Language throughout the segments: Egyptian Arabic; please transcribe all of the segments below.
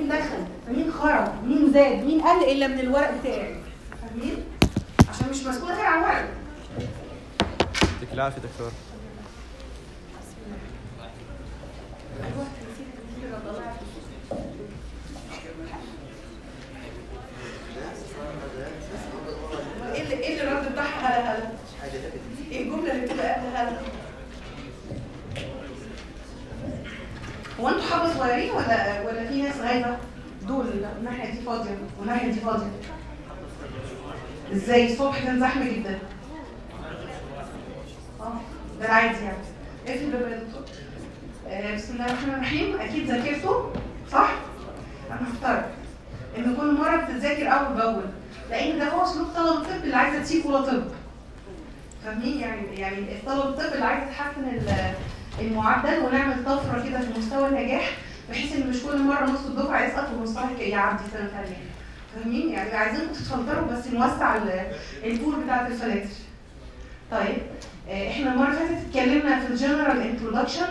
مين دخل مين خرج مين زاد مين قل الا من الورق بتاعي فاهمين عشان مش مسؤوله غير عن ورق يعطيك العافيه دكتور أيوة، نسيت نسيت الرد، الله يعافيك. ايه اللي ايه اللي الرد بتاعها هلا هلا ايه الجمله اللي بتبقى قبل هلا هو انتوا حبه صغيرين ولا ولا في ناس غايبه دول الناحيه دي فاضيه والناحيه دي فاضيه ازاي الصبح كان زحمه جدا اه ده العادي يعني اقفل الباب يا دكتور آه، بسم الله الرحمن الرحيم اكيد ذاكرته صح انا هفترض ان كل مره بتذاكر اول باول لان ده هو سلوك طلب الطب اللي عايزه تسيب ولا طب فاهمين يعني يعني طلب الطب اللي عايزه تحسن ال- المعدل ونعمل طفره كده في مستوى النجاح بحيث ان مش كل مره نص الدفعه يسقط ونصها يعدي سنه ثانيه فاهمين يعني عايزينكم تتفلتروا بس نوسع ال- البول بتاعت الفلاتر طيب آه، احنا المره اللي فاتت اتكلمنا في الجنرال انترودكشن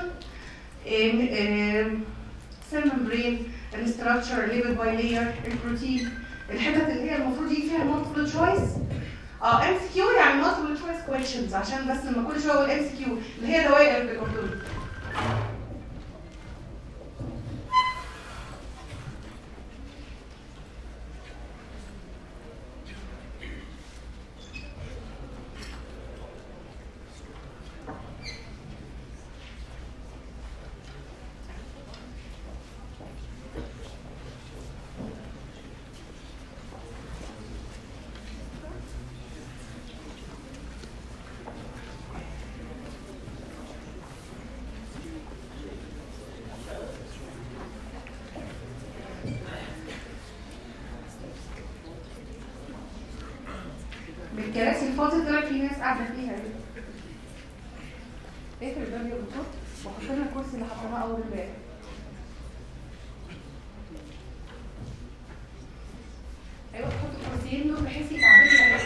سيل ممبرين الاستراكشر ليبل باي لاير البروتين الحتت اللي هي المفروض يجي فيها مالتيبل تشويس اه ام سي كيو يعني مالتيبل تشويس كويشنز عشان بس لما كل شويه اقول ام سي كيو اللي هي دوائر الاردن بالكراسي الفاضية طلع في ناس قاعدة فيها اقفل الباب يا دكتور وحط لنا الكرسي اللي حطيناه أول امبارح ايوه تحط الكرسيين دول بحيث يتعبدوا عليهم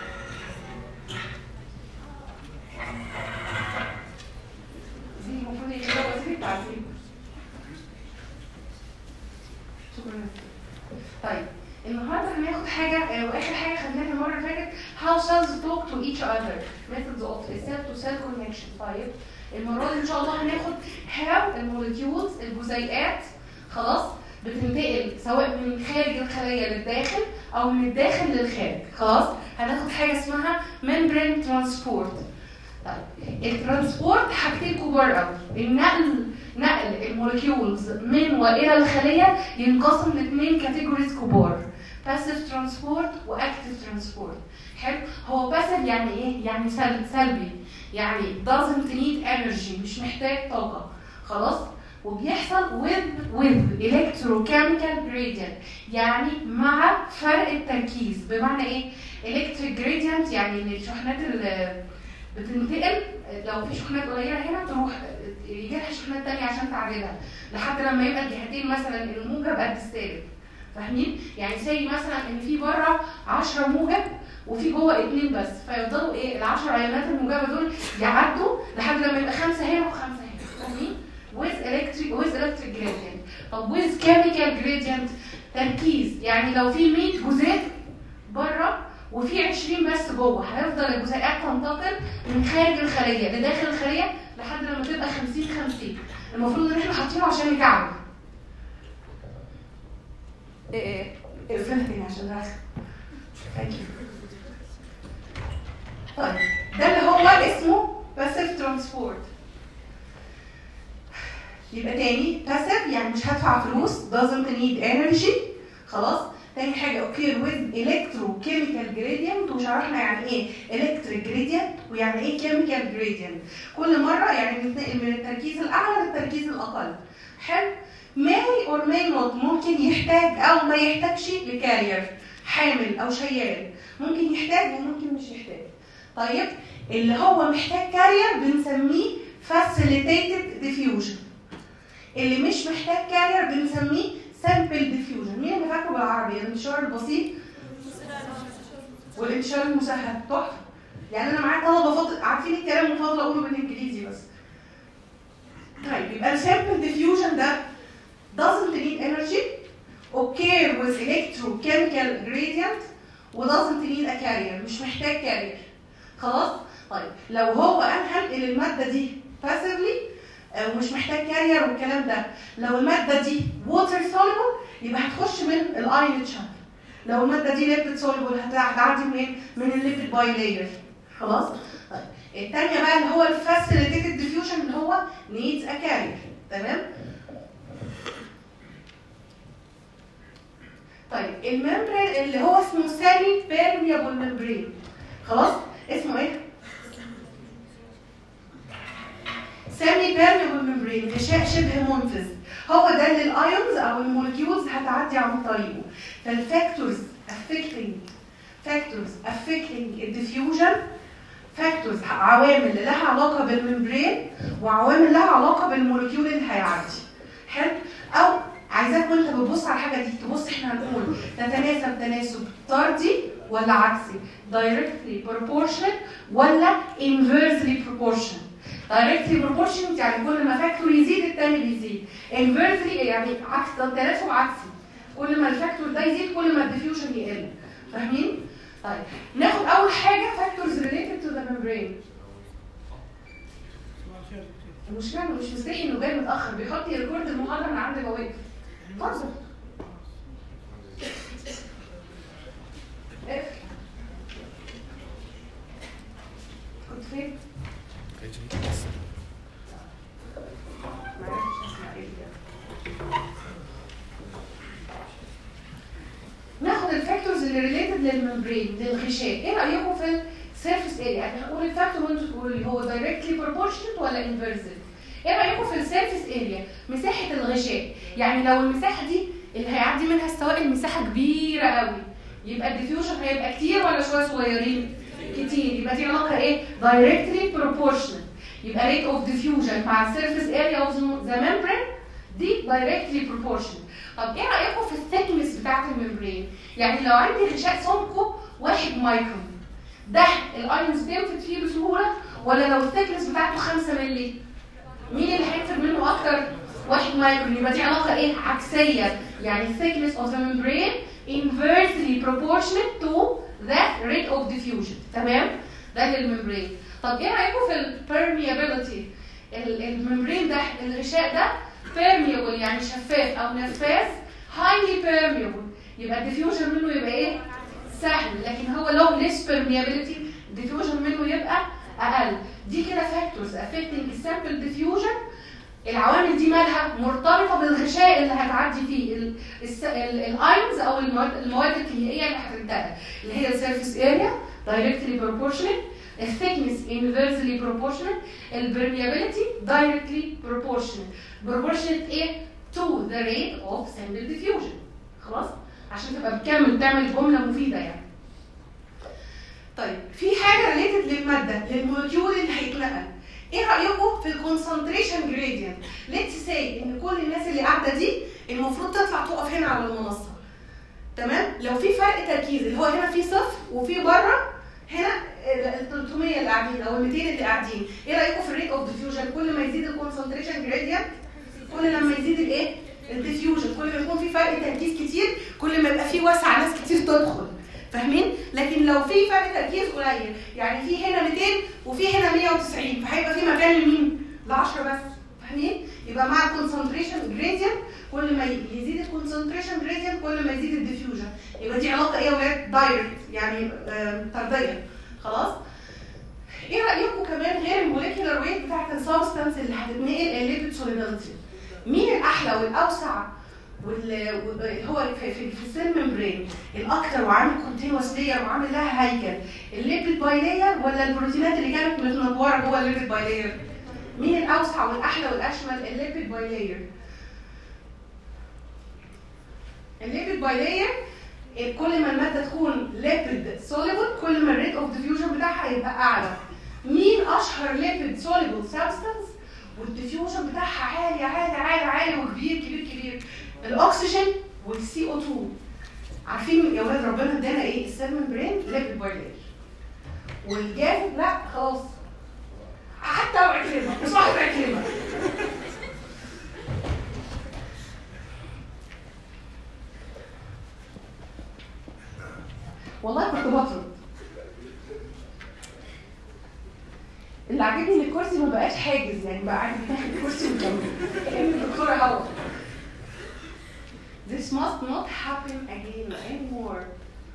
دي المفروض يبقى وسيلة تعذيب شكرا طيب النهارده هناخد حاجه آه، واخر حاجه خدناها المره اللي فاتت how cells talk to each other methods of cell to cell connection طيب المره دي ان شاء الله هناخد how الموليكيولز الجزيئات خلاص بتنتقل سواء من خارج الخليه للداخل او من الداخل للخارج خلاص هناخد حاجه اسمها membrane transport طيب الترانسبورت حاجتين كبار قوي النقل نقل الموليكيولز من والى الخليه ينقسم لاثنين كاتيجوريز كبار باسيف ترانسبورت واكتيف ترانسبورت حلو هو باسيف يعني ايه يعني سل- سلبي يعني doesn't need energy مش محتاج طاقه خلاص وبيحصل with with electrochemical gradient يعني مع فرق التركيز بمعنى ايه electric gradient يعني ان الشحنات اللي بتنتقل لو في شحنات قليله هنا تروح يجي لها شحنات تانية عشان تعدلها لحد لما يبقى الجهتين مثلا الموجب قد السالب فاهمين؟ يعني زي مثلا ان في بره 10 موجب وفي جوه اثنين بس فيفضلوا ايه ال 10 ايونات الموجبه دول يعدوا لحد لما يبقى خمسه هنا وخمسه هنا فاهمين؟ with electric with electric gradient طب with chemical gradient تركيز يعني لو في 100 جزيء بره وفي 20 بس جوه هيفضل الجزيئات تنتقل من خارج الخليه لداخل الخليه لحد لما تبقى 50 50 المفروض ان احنا حاطينه عشان يكعب ايه ايه اقفلها تاني عشان رخم ثانك يو طيب ده اللي هو اسمه باسيف ترانسبورت يبقى تاني باسيف يعني مش هدفع فلوس doesn't need energy خلاص تاني حاجة اوكي with electrochemical gradient وشرحنا يعني ايه electric gradient ويعني ايه chemical gradient كل مرة يعني بنتنقل من التركيز الأعلى للتركيز الأقل حلو may or may not ممكن يحتاج أو ما يحتاجش لكارير حامل أو شيال ممكن يحتاج وممكن مش يحتاج طيب اللي هو محتاج كارير بنسميه facilitated diffusion اللي مش محتاج كارير بنسميه سامبل ديفيوجن مين اللي فاكره بالعربي الانتشار البسيط والانتشار المسهل تحفه يعني انا معايا طلبه فاضل عارفين الكلام وفاضل اقوله بالانجليزي بس طيب يبقى السامبل ديفيوجن ده doesn't need energy occur with electrochemical gradient و doesn't need a carrier مش محتاج carrier خلاص طيب لو هو انا هنقل الماده دي passively آه، ومش محتاج كارير والكلام ده لو الماده دي ووتر soluble يبقى هتخش من الايون شانل لو الماده دي ليبيد soluble هت- هتعدي منين من الليبيد باي لاير خلاص طيب الثانيه بقى اللي هو الفاسيليتيتد ديفيوجن اللي هو needs a carrier تمام طيب الممبرين اللي هو اسمه سامي بيرميبل ممبرين خلاص اسمه ايه سامي بيرميبل ممبرين غشاء شبه منفذ هو ده اللي الايونز او المولكيولز هتعدي عن طريقه فالفاكتورز affecting فاكتورز affecting الديفيوجن فاكتورز عوامل لها علاقه بالممبرين وعوامل لها علاقه بالمولكيول اللي هيعدي حلو او عايزاك وانت بتبص على الحاجه دي تبص احنا هنقول تتناسب تناسب طردي ولا عكسي directly proportional ولا inversely proportional directly proportional يعني كل ما فاكتور يزيد التاني بيزيد inversely يعني عكس ده تناسب عكسي كل ما الفاكتور ده يزيد كل ما الديفيوجن يقل فاهمين؟ طيب ناخد اول حاجه factors related to the membrane المشكله انه مش مستحي انه جاي متاخر بيحط ريكورد المحاضره من عند ما واقف اتفضل اقفل كنت فين؟ معرفتش اسمع ايه ده. ناخد الفاكتورز اللي ريليتد للممبرين للغشاء ايه رايكم في السيرفيس اريا يعني هنقول الفاكتور وانتوا تقولوا لي هو دايركتلي بروبورشنت ولا انفيرسد ايه رايكم في السيرفيس اريا مساحه الغشاء يعني لو المساحه دي اللي هيعدي منها السوائل مساحه كبيره قوي يبقى الديفيوجن هيبقى كتير ولا شويه صغيرين كتير يبقى دي علاقه ايه دايركتلي بروبورشنت يبقى ريت اوف ديفيوجن مع السيرفيس اريا اوف ذا ممبرين دي دايركتلي بروبورشنت طب ايه رايكم في الثيكنس بتاعت الممبرين يعني لو عندي غشاء سمكه واحد مايكرون ده الايونز بينفد فيه بسهوله ولا لو الثيكنس بتاعته 5 مللي مين اللي هينفد منه اكتر واحد مايكرون يبقى دي علاقه ايه عكسيه يعني thickness of the membrane inversely proportionate to the rate of diffusion تمام ده للممبرين طب ايه رايكم في البرميابيلتي الممبرين ده الغشاء ده permeable يعني شفاف او نفاذ highly permeable يبقى الديفيوجن منه يبقى ايه سهل لكن هو لو less permeability الديفيوجن منه يبقى اقل دي كده فاكتورز affecting السامبل diffusion العوامل دي مالها مرتبطه بالغشاء اللي هتعدي فيه الايونز او المواد, المواد الكيميائيه اللي هتنتقل اللي هي السيرفيس اريا directly proportionate الثيكنس inversely proportionate البرميابيلتي directly proportionate proportionate ايه to the rate of sample diffusion خلاص عشان تبقى بتكمل تعمل جمله مفيده يعني طيب في حاجه ريليتد للماده للمولكيول اللي هيتنقل ايه رايكم في الكونسنتريشن جريدينت ليتس سي ان كل الناس اللي قاعده دي المفروض تطلع تقف هنا على المنصه تمام لو في فرق تركيز اللي هو هنا في صفر وفي بره هنا ال 300 اللي قاعدين او ال 200 اللي قاعدين ايه رايكم في الريت اوف ديفيوجن كل ما يزيد الكونسنتريشن جريدينت كل لما يزيد الايه الديفيوجن كل ما يكون في فرق تركيز كتير كل ما يبقى في وسع ناس كتير تدخل فاهمين لكن لو في فرق تركيز قليل يعني في هنا 200 وفي هنا 190 فهيبقى في مكان لمين ل 10 بس فاهمين يبقى مع الكونسنتريشن جريدينت كل ما يزيد الكونسنتريشن جريدينت كل ما يزيد الديفيوجن يبقى دي علاقه ايه يا ولاد دايركت يعني آم، طرديه خلاص ايه رايكم كمان غير الموليكيولار ويت بتاعت السبستانس اللي هتتنقل الليبيد سوليبيليتي مين الاحلى والاوسع واللي هو في, في, في السيل ممبرين الاكتر وعامل كونتينوس لاير وعامل لها هيكل الليبيد باي لاير ولا البروتينات اللي كانت متنطوره جوه الليبيد باي لاير مين الاوسع والاحلى والاشمل الليبيد باي لاير الليبيد باي لاير كل ما الماده تكون ليبيد سوليبل كل ما الريت اوف ديفيوجن بتاعها يبقى اعلى مين اشهر ليبيد سوليبل سبستانس والديفيوجن بتاعها عالي عالي عالي عالي وكبير كبير كبير الاكسجين والسي او 2 عارفين يا ولاد ربنا ادانا ايه السيل ممبرين ليبيد باي لاير والجاز لا خلاص حتى لو عكرمه مش واحد عكرمه والله كنت بطرد اللي عاجبني ان الكرسي ما بقاش حاجز يعني بقى عادي تاخد الكرسي وتكمل كأن الدكتورة هوا This must not happen again anymore.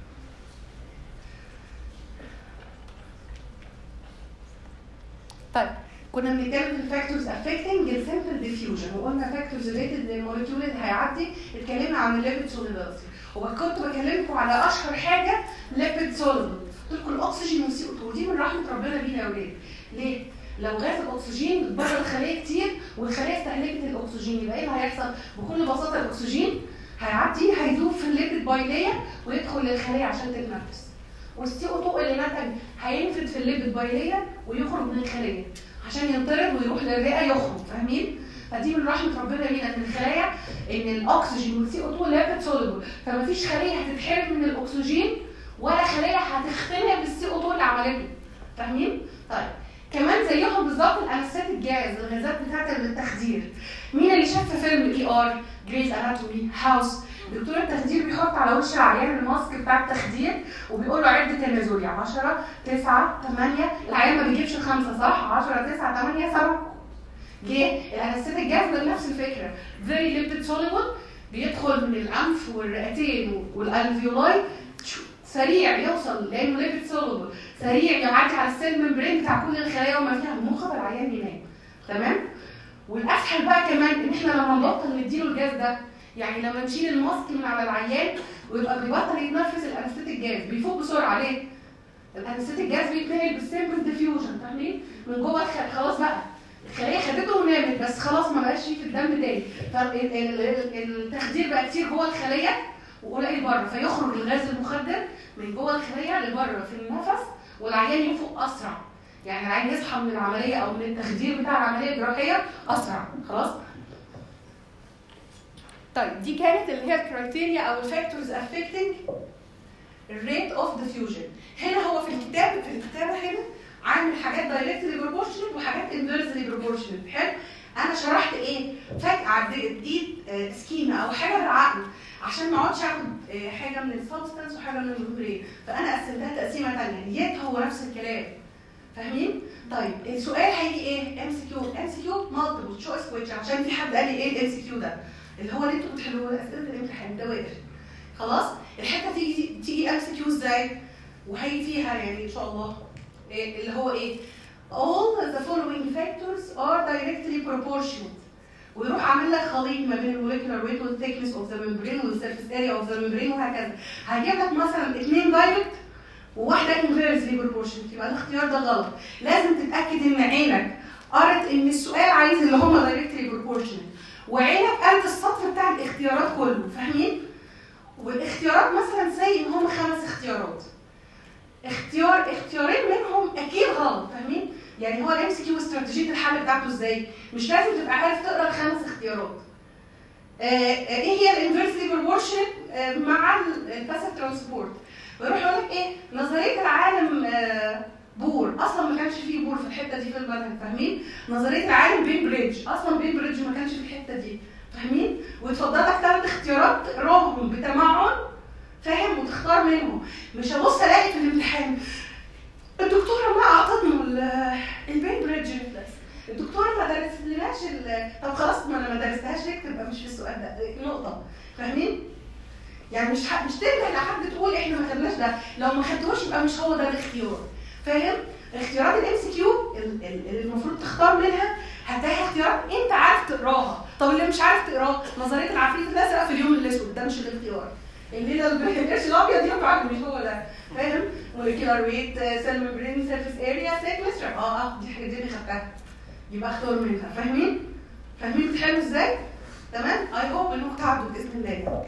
طيب كنا بنتكلم في الفاكتورز افكتنج السمبل ديفيوجن وقلنا فاكتورز ريليتد للموليكيول اللي هيعدي اتكلمنا عن الليبيد سوليبيلتي وكنت بكلمكم على اشهر حاجه ليبيد سوليبل قلت لكم الاكسجين والسي او 2 ودي من رحمه ربنا بينا يا ولاد ليه؟ لو غاز الاكسجين بره الخليه كتير والخليه استهلكت الاكسجين يبقى ايه اللي هيحصل؟ بكل بساطه الاكسجين هيعدي هيدوب في الليبيد بايليه ويدخل للخليه عشان تتنفس والسي او 2 اللي نتج هينفد في الليبيد بايليه ويخرج من الخليه عشان ينطرد ويروح للرئه يخرج فاهمين؟ فدي من رحمه ربنا بينا في الخلايا ان الاكسجين والسي او 2 لابد سوليبل فمفيش خليه هتتحرق من الاكسجين ولا خليه هتختنق بالسي او 2 اللي عملته فاهمين؟ طيب كمان زيهم بالظبط الانستات الجاز الغازات بتاعت التخدير مين اللي شاف فيلم اي ار جريز اناتومي هاوس دكتور التخدير بيحط على وش العيان الماسك بتاع التخدير وبيقول له عد تنازلي 10 9 8 العيان ما بيجيبش الخمسه صح 10 9 8 7 جه الانستات الجاز ده نفس الفكره فيري ليبيد سوليبل بيدخل من الانف والرئتين والالفيولاي سريع يوصل لانه ليبيد سوليبل سريع يعدي على السيل ممبرين بتاع كل الخلايا وما فيها المخ العيان ينام تمام والاسهل بقى كمان ان احنا لما نبطل نديله الجاز ده يعني لما نشيل الماسك من على العيان ويبقى بيبطل يتنفس الانستيك الجاز بيفوق بسرعه ليه؟ الانستيك الجاز بيتنقل بالسيمبل ديفيوجن فاهمين؟ من جوه الخ- خلاص بقى الخليه خدته ونامت بس خلاص ما بقاش فيه في الدم تاني فالتخدير بقى كتير جوه الخليه وقليل بره فيخرج الغاز المخدر من جوه الخليه لبره في النفس والعيان يفوق اسرع يعني العيان يصحى من العمليه او من التخدير بتاع العمليه الجراحيه اسرع خلاص طيب دي كانت اللي هي الكرايتيريا او الفاكتورز افكتنج الريت اوف ديفيوجن هنا هو في الكتاب في الكتابه هنا عامل حاجات دايركتلي بروبورشنال وحاجات انفيرسلي بروبورشنال حلو انا شرحت ايه فجاه عديت اديت آه، سكيما او حاجه بالعقل عشان ما اقعدش اخد آه، حاجه من السبستانس وحاجه من الممبرين فانا قسمتها تقسيمه ثانيه يت هو نفس الكلام فاهمين؟ طيب السؤال هيجي ايه؟ ام سي كيو ام سي كيو مالتيبل تشويس كويشن عشان في حد قال لي ايه الام سي كيو ده؟ اللي هو اللي انتوا بتحلوه ده اسئله الامتحان ده واقف خلاص؟ الحته تيجي تيجي ام سي كيو ازاي؟ وهيجي فيها يعني ان شاء الله إيه اللي هو ايه؟ all the following factors are directly proportionate ويروح عامل لك خليط ما بين الموليكولار ويت والثيكنس اوف ذا ممبرين والسيرفيس اريا اوف ذا ممبرين وهكذا هيجيب لك مثلا اثنين دايركت وواحده انفيرسلي بروبورشنت يبقى الاختيار ده غلط لازم تتاكد ان عينك قرت ان السؤال عايز اللي هم دايركتلي بروبورشنت وعينك قرت السطر بتاع الاختيارات كله فاهمين؟ والاختيارات مثلا زي ان هم خمس اختيارات اختيار اختيارين منهم اكيد غلط فاهمين؟ يعني هو الام سي كيو استراتيجيه الحل بتاعته ازاي؟ مش لازم تبقى عارف تقرا الخمس اختيارات. آه، آه، ايه هي الانفرسلي بروبورشن مع الباسيف ترانسبورت؟ ويروح يقول لك ايه؟ نظريه العالم آه، بور اصلا ما كانش فيه بور في الحته دي في المنهج فاهمين؟ نظريه العالم بين بريدج اصلا بين بريدج ما كانش في الحته دي فاهمين؟ ويتفضل لك ثلاث اختيارات تقراهم بتمعن فاهم وتختار منهم مش هبص الاقي في الامتحان الدكتوره ما اعطتنا ال- البين بريدج ريفلكس الدكتوره ما درستلناش ال- طب خلاص ما انا ما درستهاش ليه تبقى مش في السؤال ده نقطه فاهمين يعني مش ح- مش تنده لحد تقول احنا ما خدناش ده لو ما خدتوش يبقى مش هو ده الاختيار فاهم اختيارات الام سي كيو اللي المفروض تختار منها هتلاقي اختيارات انت عارف تقراها طب اللي مش عارف تقراه نظريه العفريت الازرق في اليوم الاسود ده مش الاختيار الليله القرش الابيض دي معاك مش هو ده فاهم موليكيولار ويت سيل ممبرين سيرفيس اريا سيكنس اه اه دي الحاجات دي اللي خدتها يبقى اختار منها فاهمين فاهمين بتحلوا ازاي تمام اي هوب انكم تعدوا باذن الله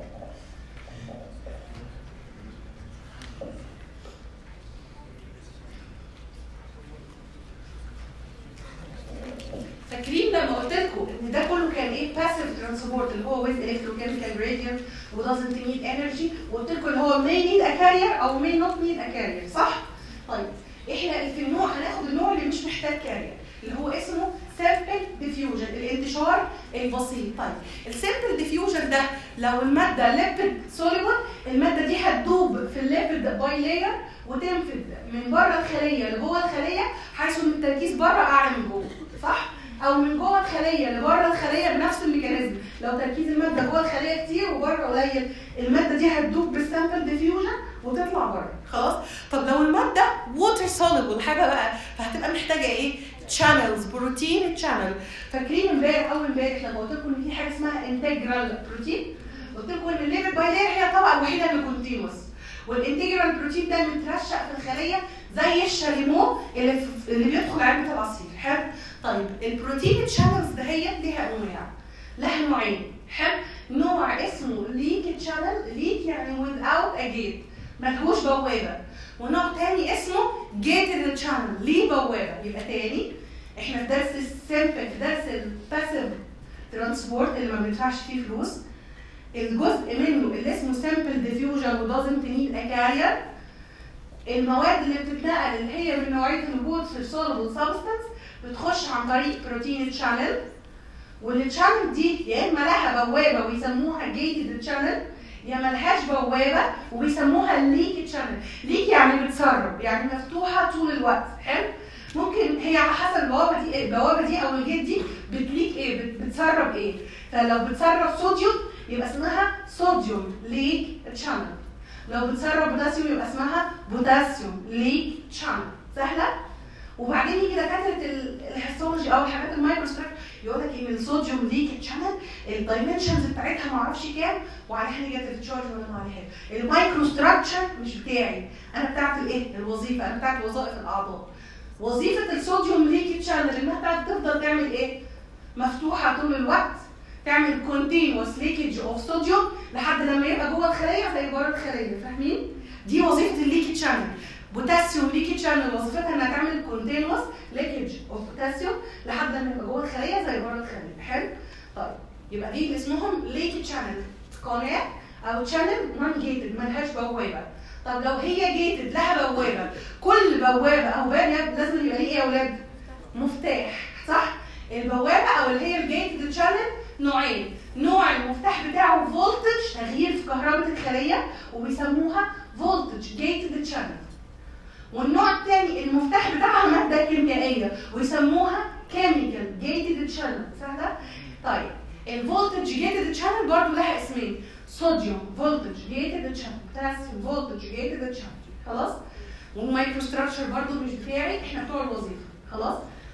فاكرين لما قلت لكم ان ده كله كان ايه باسيف ترانسبورت اللي هو ويز الكتروكيميكال جريدينت ودازنت نيد انرجي وقلت لكم اللي هو may need a carrier او may not need a carrier صح؟ طيب احنا في النوع هناخد النوع اللي مش محتاج كارير اللي هو اسمه سامبل ديفيوجن الانتشار البسيط طيب السامبل ديفيوجن ده لو الماده ليبيد سوليبل الماده دي هتدوب في الليبيد باي لاير وتنفذ من بره الخليه لجوه الخليه حيث ان التركيز بره اعلى من جوه صح او من جوه الخليه لبره الخليه بنفس الميكانيزم لو تركيز الماده جوه الخليه كتير وبره قليل الماده دي هتدوب بالسامبل ديفيوجن وتطلع بره خلاص طب لو الماده ووتر سوليبل حاجه بقى فهتبقى محتاجه ايه تشانلز بروتين تشانل فاكرين امبارح اول امبارح لما قلت لكم ان في حاجه اسمها انتجرال بروتين قلت لكم ان الليبيد باي لاير هي الطبقه الوحيده اللي كونتينوس والانتجرال بروتين ده مترشق في الخليه زي الشاليمو اللي في اللي بيدخل علبه العصير حلو طيب البروتين تشانلز دهيت ليها انواع لها نوعين حلو نوع اسمه ليك تشانل ليك يعني without a gate ملهوش بوابه ونوع تاني اسمه gated channel ليه بوابه يبقى تاني احنا في درس السيمبل في درس الباسيف ترانسبورت اللي ما بندفعش فيه فلوس الجزء منه اللي اسمه سيمبل ديفيوجن ودازنت نيد اكارير المواد اللي بتتنقل اللي هي من نوعيه الووتر سولبل سبستانس بتخش عن طريق بروتين تشانل والتشانل دي يا اما لها بوابه ويسموها جيتد تشانل يا ملهاش بوابه وبيسموها ليك تشانل ليك يعني بتسرب يعني مفتوحه طول الوقت حلو ممكن هي على حسب البوابه دي البوابه دي او الجيت دي بتليك ايه بت- بتسرب ايه فلو بتسرب صوديوم يبقى اسمها صوديوم ليك تشانل لو بتسرب بوتاسيوم يبقى اسمها بوتاسيوم ليك تشانل سهله وبعدين يجي دكاتره ال- الهيستولوجي او الحاجات المايكروستراكشر يقول لك ان الصوديوم ليك تشانل الدايمنشنز بتاعتها ما اعرفش كام وعليها نيجاتيف تشارج ولا ما عليها المايكرو ستراكشر مش بتاعي انا بتاعت الايه الوظيفه انا بتاعت وظائف الاعضاء وظيفه الصوديوم ليك تشانل انها بتاعت تفضل تعمل ايه مفتوحه طول الوقت تعمل كونتينوس ليكج اوف صوديوم لحد لما يبقى جوه الخليه زي بره الخليه فاهمين دي وظيفه الليكي تشانل بوتاسيوم ليكي تشانل وظيفتها انها تعمل كونتينوس ليكج اوف بوتاسيوم لحد لما يبقى جوه الخليه زي بره الخليه حلو طيب يبقى دي اللي اسمهم ليكي تشانل قناه او تشانل نون جيتد ملهاش بوابه طب لو هي جيتد لها بوابه كل بوابه او باب لازم يبقى ليه ايه يا اولاد مفتاح صح البوابه او اللي هي الجيتد تشانل نوعين نوع المفتاح بتاعه فولتج تغيير في كهرباء الخليه وبيسموها فولتج جيتد تشانل والنوع الثاني المفتاح بتاعها ماده كيميائيه ويسموها كيميكال جيتد تشانل سهله طيب الفولتج جيتد تشانل برضه لها اسمين صوديوم فولتج جيتد تشانل بوتاسيوم فولتج جيتد تشانل خلاص والمايكرو ستراكشر برضه مش بتاعي احنا بتوع الوظيفه خلاص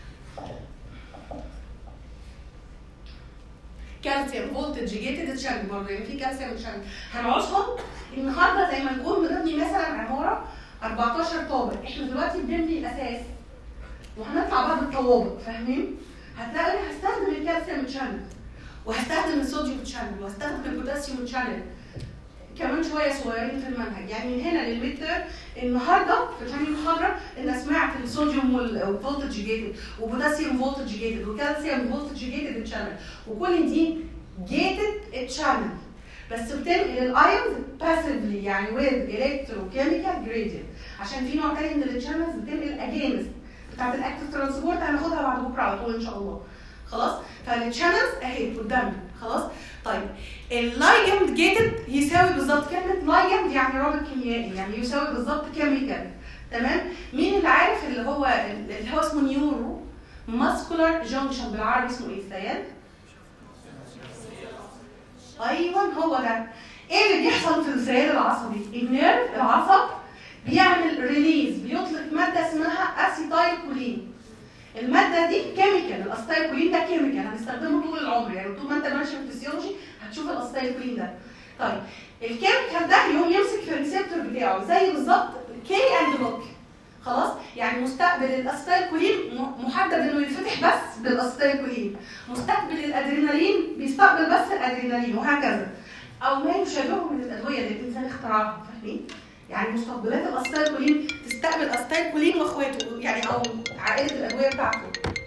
كالسيوم فولتج جيتد تشانل برضه يعني في كالسيوم تشانل هنعوزهم النهارده زي ما نكون بنبني مثلا عماره 14 طابق احنا دلوقتي بنبني الاساس وهنطلع بقى بالطوابق فاهمين؟ هتلاقي هستخدم الكالسيوم تشانل وهستخدم الصوديوم تشانل وهستخدم البوتاسيوم تشانل كمان شويه صغيرين في المنهج يعني من هنا للمتر النهارده في ثاني محاضره ان سمعت الصوديوم والفولتج جيتد وبوتاسيوم فولتج جيتد وكالسيوم فولتج جيتد تشانل وكل دي جيتد تشانل بس بتنقل الايونز باسفلي يعني ويز الكتروكيميكال جريدينت عشان في نوع تاني من التشانلز بتنقل اجينست بتاعت الاكتف ترانسبورت هناخدها بعد بكره على طول ان شاء الله خلاص فالتشانلز اهي قدامنا خلاص طيب اللايجند جيتد يساوي بالظبط كلمه لايجند يعني رابط كيميائي يعني يساوي بالظبط كيميكال تمام مين اللي عارف اللي هو اللي هو اسمه نيورو ماسكولار جونكشن بالعربي اسمه ايه السياد ايوه هو ده ايه اللي بيحصل في السيال العصبي النيرف العصب بيعمل ريليز بيطلق ماده اسمها اسيتايل كولين الماده دي كيميكال الاستايل كولين ده كيميكال هنستخدمه طول العمر يعني طول ما انت ماشي في الفسيولوجي هتشوف الاستايل كولين ده طيب الكيميكال ده يقوم يمسك في الريسبتور بتاعه زي بالظبط كي اند لوك خلاص يعني مستقبل الاستايل كولين محدد انه ينفتح بس بالاستايل كولين مستقبل الادرينالين بيستقبل بس الادرينالين وهكذا او ما يشابهه من الادويه اللي الانسان اخترعها فاهمين يعني مستقبلات الاستايل كولين تستقبل استايل كولين واخواته يعني او عائله الادويه بتاعته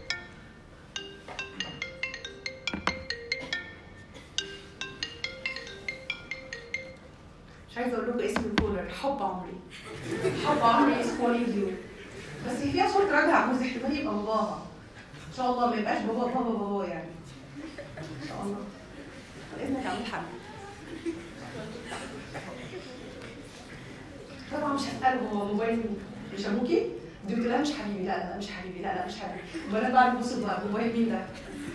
مش عايزه اقول لكم اسم الكولر حب عمري حب عمري از كولينج يو بس هي فيها صوره راجل عجوز احتمال يبقى باباها ان شاء الله ما يبقاش بابا بابا بابا يعني ان شاء الله باذنك عم الحمد مش هساله هو موبايل مين مش ابوكي دي بتقول لها مش حبيبي لا لا مش حبيبي لا لا مش حبيبي البنات بقى بيبصوا بقى موبايل مين ده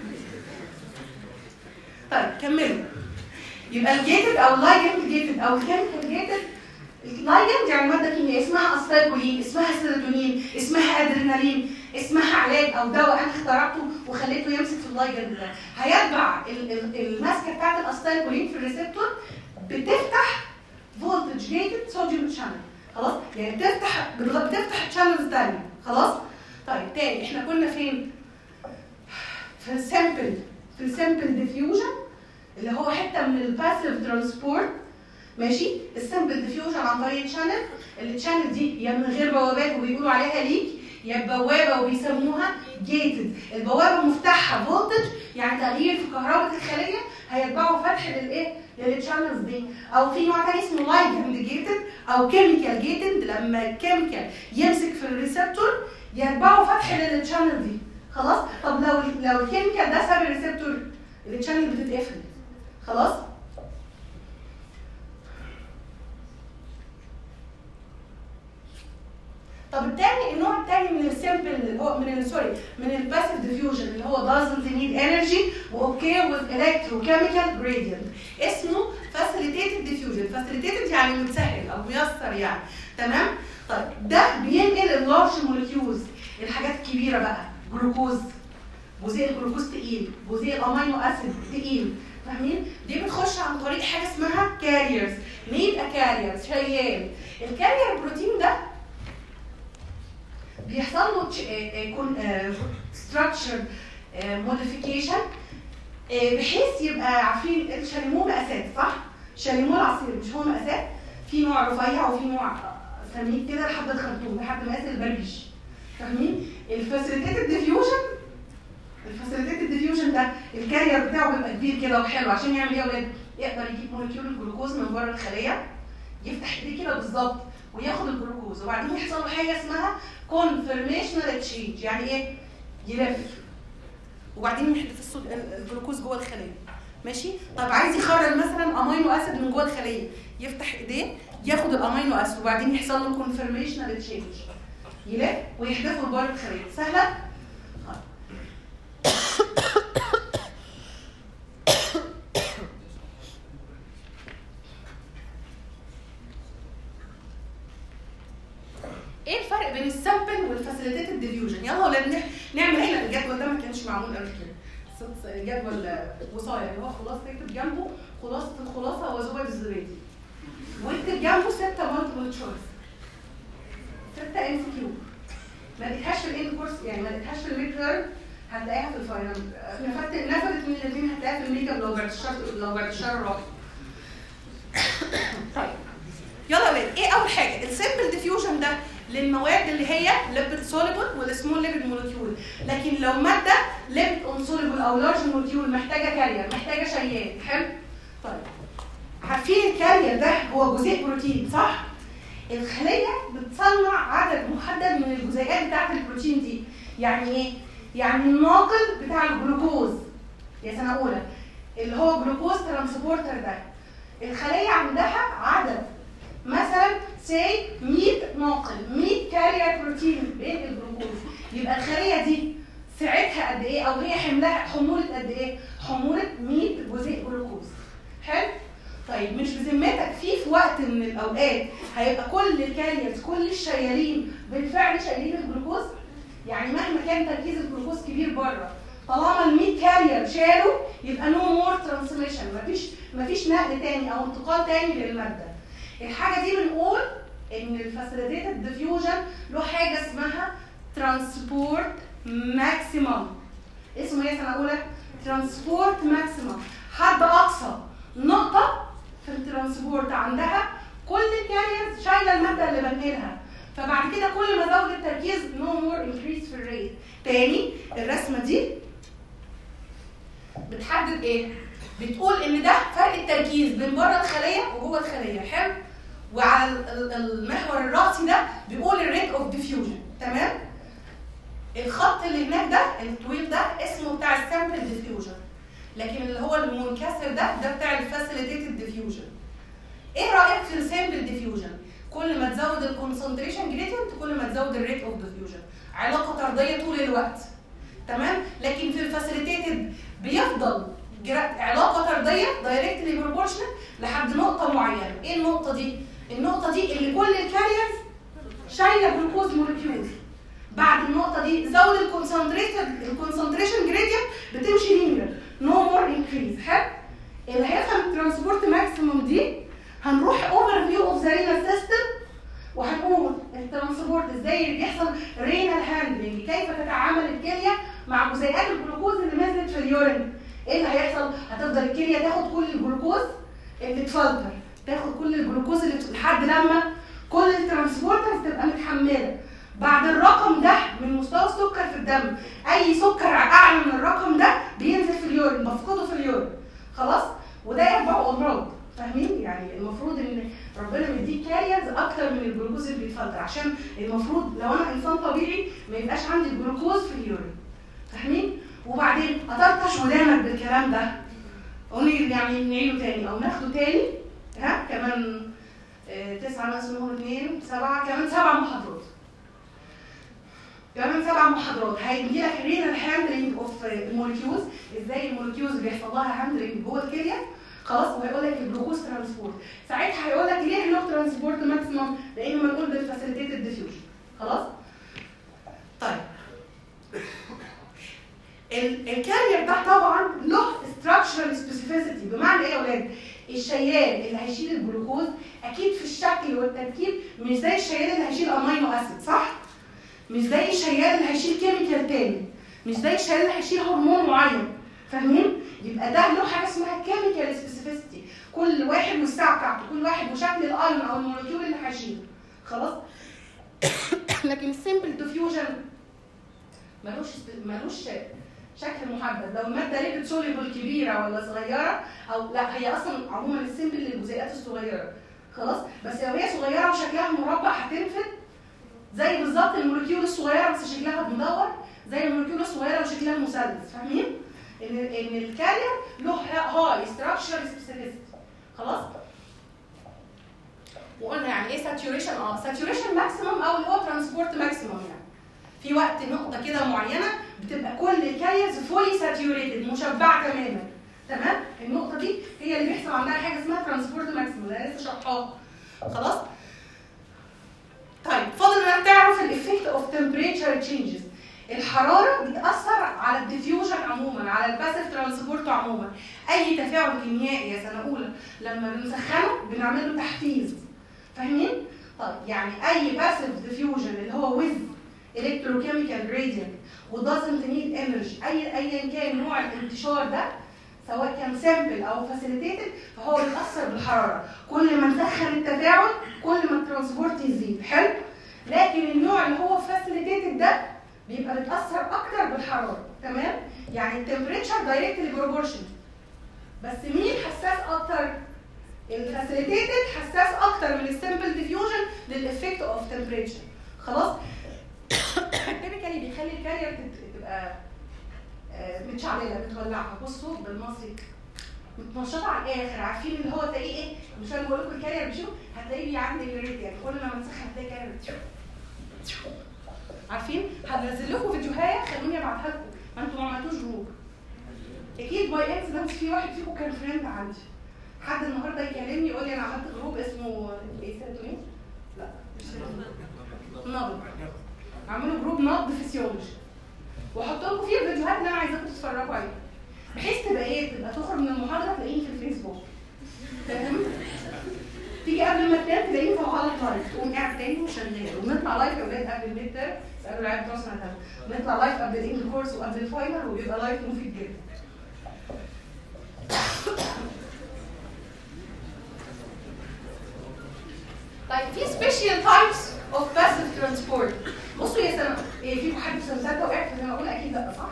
طيب كملوا يبقى الجيتد او اللايجند جيتد او الكيميكال جيتد اللايجند يعني ماده كيميائيه اسمها اسيتايكولين اسمها سيروتونين اسمها ادرينالين اسمها علاج او دواء انا اخترعته وخليته يمسك في اللايجند ده هيتبع ال- ال- الماسكه بتاعت الاسيتايكولين في الريسبتور بتفتح فولتج جيتد صوديوم شانل خلاص يعني بتفتح بتفتح تشانلز تانية خلاص طيب تاني احنا كنا فين في السامبل في السامبل ديفيوجن اللي هو حته من الباسيف ترانسبورت ماشي السامبل ديفيوجن عن طريق تشانل التشانل دي يا من غير بوابات وبيقولوا عليها ليك يا بوابه وبيسموها جيتد البوابه مفتاحها فولتج يعني تغيير في كهرباء الخليه هيتبعوا فتح للايه للتشانلز دي او في نوع تاني اسمه لايجند جيتد او كيميكال جيتد لما الكيميكال يمسك في الريسبتور يتبعوا فتح للتشانل دي خلاص طب لو لو الكيميكال ده ساب الريسبتور التشانل بتتقفل خلاص طب التاني النوع التاني من السيمبل اللي هو من ال- سوري من الباسيف ديفيوجن اللي هو doesn't need energy واوكي with electrochemical gradient اسمه facilitated diffusion facilitated يعني متسهل او ميسر يعني تمام طيب ده بينقل اللارج مولكيولز الحاجات الكبيره بقى جلوكوز جزيء الجلوكوز تقيل جزيء الامينو اسيد تقيل فاهمين دي بتخش عن طريق حاجه اسمها كاريرز مين كاريرز شيال الكارير بروتين ده بيحصل له ستراكشر موديفيكيشن بحيث يبقى عارفين الشاليمو مقاسات صح؟ شاليمو العصير مش هو مقاسات؟ في نوع رفيع وفي نوع سميك كده لحد الخرطوم لحد مقاس البربش فاهمين؟ الفاسيليتيتد ديفيوجن الفاسيليتيتد ديفيوجن ده الكارير بتاعه بيبقى كبير كده وحلو عشان يعمل ايه يا ولاد؟ يقدر يجيب مولكيول الجلوكوز من بره الخليه يفتح ايديه كده بالظبط وياخد الجلوكوز وبعدين يحصل له حاجه اسمها كونفرميشنال تشينج يعني ايه؟ يلف وبعدين يحدف الصود- الجلوكوز جوه الخليه ماشي طب عايز يخرج مثلا امينو اسيد من جوه الخليه يفتح ايديه ياخد الامينو اسيد وبعدين يحصل له كونفرميشنال تشينج يلف ويحدفه لبره الخليه سهله ايه الفرق بين السامبل والفاسيليتيتد ديفيوجن يلا ولاد نح- نعمل احنا الجدول ده ما كانش معمول قبل كده س- س- جدول وصايا اللي هو خلاصه اكتب جنبه خلاصه الخلاصه وزبد الزبادي واكتب جنبه سته مالتيبل تشويس سته ام سي كيو ما لقيتهاش في الاند كورس يعني ما لقيتهاش في الميد تيرم هتلاقيها في الفاينل نفدت نفدت من الاثنين هتلاقيها في الميك اب لو بعد الشهر لو بعد الشهر الرابع طيب يلا يا ولاد ايه اول حاجه السيمبل ديفيوجن ده للمواد اللي هي ليبيد سوليبل والسمول ليبيد مولكيول لكن لو ماده ليبيد انسوليبل او لارج مولكيول محتاجه كارير محتاجه شيال حلو طيب عارفين الكارير ده هو جزيء بروتين صح الخليه بتصنع عدد محدد من الجزيئات بتاعه البروتين دي يعني ايه يعني الناقل بتاع الجلوكوز يا سنه اولى اللي هو جلوكوز ترانسبورتر ده الخليه عندها عدد مثلا سي 100 ناقل 100 كارير بروتين بين الجلوكوز يبقى الخليه دي سعتها قد ايه او هي حملها حموله قد ايه حموله 100 جزيء جلوكوز حلو طيب مش بذمتك في في وقت من الاوقات هيبقى كل الكاريرز كل الشيالين بالفعل شايلين الجلوكوز يعني مهما كان تركيز الجلوكوز كبير بره طالما ال 100 كارير شالوا يبقى نو مور ترانسميشن مفيش مفيش نقل تاني او انتقال تاني للماده الحاجه دي بنقول ان الفاسيليتيتد ديفيوجن له حاجه اسمها ترانسبورت ماكسيمم اسمه ايه سنه اولى ترانسبورت ماكسيمم حد اقصى نقطه في الترانسبورت عندها كل الكاريرز شايله الماده اللي بنقلها فبعد كده كل ما زود التركيز نو مور انكريز في الريت تاني الرسمه دي بتحدد ايه بتقول ان ده فرق التركيز بين بره الخليه وجوه الخليه حلو وعلى ال- ال- المحور الرأسي ده بيقول الريت اوف ديفيوجن تمام الخط اللي هناك ده الطويل ده اسمه بتاع السامبل ديفيوجن لكن اللي هو المنكسر ده ده بتاع الفاسيليتيتد ديفيوجن ايه رايك في السامبل ديفيوجن كل كل ما تزود الكونسنتريشن جريدينت كل ما تزود الريت اوف ديفيوجن علاقه طرديه طول الوقت تمام لكن في الفاسيليتيتد بيفضل جرا- علاقه طرديه دايركتلي بروبورشنال لحد نقطه معينه ايه النقطه دي النقطه دي اللي كل الكاريرز شايله جلوكوز مولكيول بعد النقطه دي زود الكونسنتريشن الكونسنتريشن جريدينت بتمشي لينير نو مور انكريز حلو اللي هيفهم الترانسبورت ماكسيموم دي هنروح اوفر فيو اوف ذا رينال سيستم وهنقول الترانسبورت ازاي بيحصل رينال هاندلنج كيف تتعامل الكليه مع جزيئات الجلوكوز اللي نزلت في اليورين ايه اللي هيحصل هتفضل الكليه تاخد كل الجلوكوز اللي اتفلتر تاخد كل الجلوكوز اللي بت- لحد لما كل الترانسبورترز تبقى متحمله بعد الرقم ده من مستوى السكر في الدم اي سكر اعلى من الرقم ده بينزل في اليورين بفقده في اليورين خلاص وده يتبع امراض فاهمين يعني المفروض ان ربنا مديك كاريرز اكتر من الجلوكوز اللي بيتفلتر عشان المفروض لو انا انسان طبيعي ما يبقاش عندي الجلوكوز في اليورين فاهمين وبعدين اطرطش ودانك بالكلام ده ونيجي يعني نعيده تاني او ناخده تاني ها كمان آه، تسعة ناقص منهم اتنين سبعة كمان سبع محاضرات كمان سبع محاضرات هيجي لك رينال هاندلنج اوف المولكيولز ازاي المولكيولز بيحصل لها هاندلنج جوه الكليه خلاص وهيقول لك الجلوكوز ترانسبورت ساعتها هيقول لك ليه له ترانسبورت ماكسيمم لانه منقول بالفاسيليتيتد ديفيوجن خلاص طيب ال- الكارير ده طبعا له structural specificity بمعنى ايه يا اولاد؟ الشيال اللي هيشيل الجلوكوز اكيد في الشكل والتركيب مش زي الشيال اللي هيشيل امينو اسيد صح؟ مش زي الشيال اللي هيشيل كيميكال تاني مش زي الشيال اللي هيشيل هرمون معين فاهمين؟ يبقى ده له حاجه اسمها كيميكال سبيسيفيستي كل واحد والساعه بتاعته كل واحد وشكل الايون او المولكيول اللي هيشيله خلاص؟ لكن السمبل ديفيوجن ملوش ملوش شكل محدد لو الماده ليبيد سوليبل كبيره ولا صغيره او لا هي اصلا عموما السمبل للجزيئات الصغيره خلاص بس لو هي صغيره وشكلها مربع هتنفد زي بالظبط المولكيول الصغيره بس شكلها مدور زي المولكيول الصغيره وشكلها مثلث فاهمين؟ ان ان الكارير له هاي ستراكشر سبيسيفيستي خلاص؟ وقلنا يعني ايه ساتوريشن اه ساتوريشن ماكسيمم او اللي هو ترانسبورت ماكسيمم يعني في وقت نقطه كده معينه بتبقى كل الكاريرز فولي ساتوريتد مشبعه تماما تمام النقطه دي هي اللي بيحصل عندها حاجه اسمها ترانسبورت ماكسيمم اللي انا لسه شرحاها خلاص طيب فاضل انك تعرف الافكت اوف تمبريتشر تشينجز الحراره بتاثر على الديفيوجن عموما على الباسيف ترانسبورت عموما اي تفاعل كيميائي يا سنه اولى لما بنسخنه بنعمل له تحفيز فاهمين طيب يعني اي باسيف ديفيوجن اللي هو ويز الكتروكيميكال جريدينت ودازنت نيد انرجي اي ايا كان نوع الانتشار ده سواء كان سامبل او فاسيليتيتد فهو بيتاثر بالحراره كل ما نسخن التفاعل كل ما الترانسبورت يزيد حلو لكن النوع اللي هو فاسيليتيتد ده بيبقى بيتاثر اكتر بالحراره تمام يعني التمبريتشر دايركتلي بروبورشن بس مين حساس اكتر الفاسيليتيتد حساس اكتر من السمبل ديفيوجن للافكت اوف تمبريتشر خلاص الكيميكالي بيخلي الكارير تت- تبقى آه، متشعلله بتولعها بصوا بالمصري متنشطه على الاخر عارفين اللي هو تلاقيه ايه مش انا بقول لكم الكارير بيشوف هتلاقيه بيعدي الريت يعني كل ما نسخن هتلاقي كارير بتشوف عارفين هنزل لكم فيديوهات خلوني ابعتها لكم ما انتوا ما عملتوش جروب اكيد باي اكسيدنت في واحد فيكم كان فريند عندي حد النهارده يكلمني يقول لي انا عملت جروب اسمه ايه سيرتونين؟ لا مش سيرتونين نبض اعملوا جروب نبض فيسيولوجي واحط لكم فيه الفيديوهات اللي انا عايزاكم تتفرجوا عليها بحيث تبقى ايه تبقى تخرج من المحاضره تلاقيني في الفيسبوك فاهم تيجي قبل ما تنام تلاقيني فوقها لايف تقوم قاعد تاني وشغال ونطلع لايف يا اولاد قبل الميد تيرم اسالوا العيال بتوع سنه ثالثه نطلع لايف قبل الاند كورس وقبل الفاينل وبيبقى لايف مفيد جدا طيب في سبيشال تايبس اوف باسيف ترانسبورت بصوا يا سنه إيه فيكم حد في سنه ثالثه وقعت في اقول اكيد لا صح؟